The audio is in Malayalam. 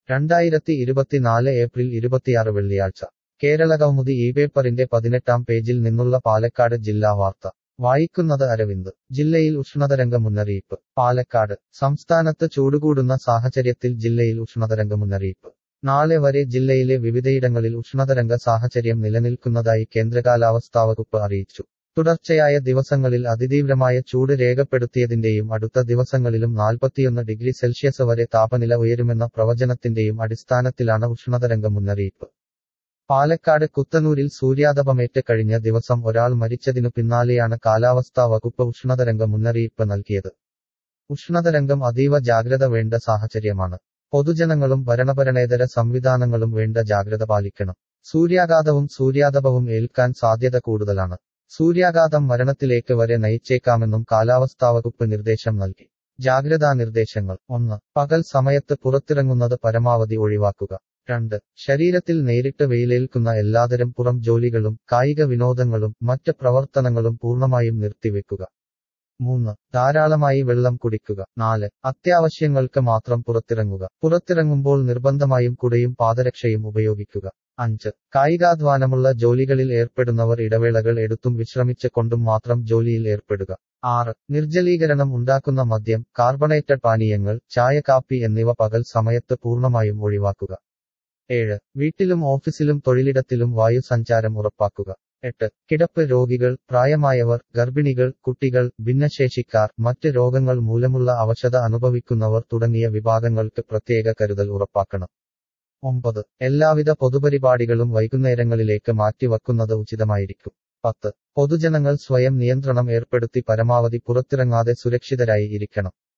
രണ്ടായിരത്തി ഇരുപത്തിനാല് ഏപ്രിൽ ഇരുപത്തിയാറ് വെള്ളിയാഴ്ച കേരള കൗമുദി ഈ പേപ്പറിന്റെ പതിനെട്ടാം പേജിൽ നിന്നുള്ള പാലക്കാട് ജില്ലാ വാർത്ത വായിക്കുന്നത് അരവിന്ദ് ജില്ലയിൽ ഉഷ്ണതരംഗ മുന്നറിയിപ്പ് പാലക്കാട് സംസ്ഥാനത്ത് ചൂടുകൂടുന്ന സാഹചര്യത്തിൽ ജില്ലയിൽ ഉഷ്ണതരംഗ മുന്നറിയിപ്പ് നാളെ വരെ ജില്ലയിലെ വിവിധയിടങ്ങളിൽ ഉഷ്ണതരംഗ സാഹചര്യം നിലനിൽക്കുന്നതായി കേന്ദ്ര കാലാവസ്ഥാ വകുപ്പ് അറിയിച്ചു തുടർച്ചയായ ദിവസങ്ങളിൽ അതിതീവ്രമായ ചൂട് രേഖപ്പെടുത്തിയതിന്റെയും അടുത്ത ദിവസങ്ങളിലും നാൽപ്പത്തിയൊന്ന് ഡിഗ്രി സെൽഷ്യസ് വരെ താപനില ഉയരുമെന്ന പ്രവചനത്തിന്റെയും അടിസ്ഥാനത്തിലാണ് ഉഷ്ണതരംഗ മുന്നറിയിപ്പ് പാലക്കാട് കുത്തനൂരിൽ സൂര്യാതപമേറ്റ് കഴിഞ്ഞ ദിവസം ഒരാൾ മരിച്ചതിനു പിന്നാലെയാണ് കാലാവസ്ഥാ വകുപ്പ് ഉഷ്ണതരംഗ മുന്നറിയിപ്പ് നൽകിയത് ഉഷ്ണതരംഗം അതീവ ജാഗ്രത വേണ്ട സാഹചര്യമാണ് പൊതുജനങ്ങളും ഭരണപരണേതര സംവിധാനങ്ങളും വേണ്ട ജാഗ്രത പാലിക്കണം സൂര്യാഘാതവും സൂര്യാതപവും ഏൽക്കാൻ സാധ്യത കൂടുതലാണ് സൂര്യാഘാതം മരണത്തിലേക്ക് വരെ നയിച്ചേക്കാമെന്നും കാലാവസ്ഥാ വകുപ്പ് നിർദ്ദേശം നൽകി ജാഗ്രതാ നിർദ്ദേശങ്ങൾ ഒന്ന് പകൽ സമയത്ത് പുറത്തിറങ്ങുന്നത് പരമാവധി ഒഴിവാക്കുക രണ്ട് ശരീരത്തിൽ നേരിട്ട് വെയിലേൽക്കുന്ന എല്ലാതരം പുറം ജോലികളും കായിക വിനോദങ്ങളും മറ്റ് പ്രവർത്തനങ്ങളും പൂർണ്ണമായും നിർത്തിവെക്കുക മൂന്ന് ധാരാളമായി വെള്ളം കുടിക്കുക നാല് അത്യാവശ്യങ്ങൾക്ക് മാത്രം പുറത്തിറങ്ങുക പുറത്തിറങ്ങുമ്പോൾ നിർബന്ധമായും കുടയും പാദരക്ഷയും ഉപയോഗിക്കുക അഞ്ച് കായികാധ്വാനമുള്ള ജോലികളിൽ ഏർപ്പെടുന്നവർ ഇടവേളകൾ എടുത്തും വിശ്രമിച്ച് കൊണ്ടും മാത്രം ജോലിയിൽ ഏർപ്പെടുക ആറ് നിർജ്ജലീകരണം ഉണ്ടാക്കുന്ന മദ്യം കാർബണേറ്റഡ് പാനീയങ്ങൾ ചായ കാപ്പി എന്നിവ പകൽ സമയത്ത് പൂർണ്ണമായും ഒഴിവാക്കുക ഏഴ് വീട്ടിലും ഓഫീസിലും തൊഴിലിടത്തിലും വായു സഞ്ചാരം ഉറപ്പാക്കുക എട്ട് കിടപ്പ് രോഗികൾ പ്രായമായവർ ഗർഭിണികൾ കുട്ടികൾ ഭിന്നശേഷിക്കാർ മറ്റ് രോഗങ്ങൾ മൂലമുള്ള അവശത അനുഭവിക്കുന്നവർ തുടങ്ങിയ വിഭാഗങ്ങൾക്ക് പ്രത്യേക കരുതൽ ഉറപ്പാക്കണം ഒമ്പത് എല്ലാവിധ പൊതുപരിപാടികളും വൈകുന്നേരങ്ങളിലേക്ക് മാറ്റിവെക്കുന്നത് ഉചിതമായിരിക്കും പത്ത് പൊതുജനങ്ങൾ സ്വയം നിയന്ത്രണം ഏർപ്പെടുത്തി പരമാവധി പുറത്തിറങ്ങാതെ സുരക്ഷിതരായി ഇരിക്കണം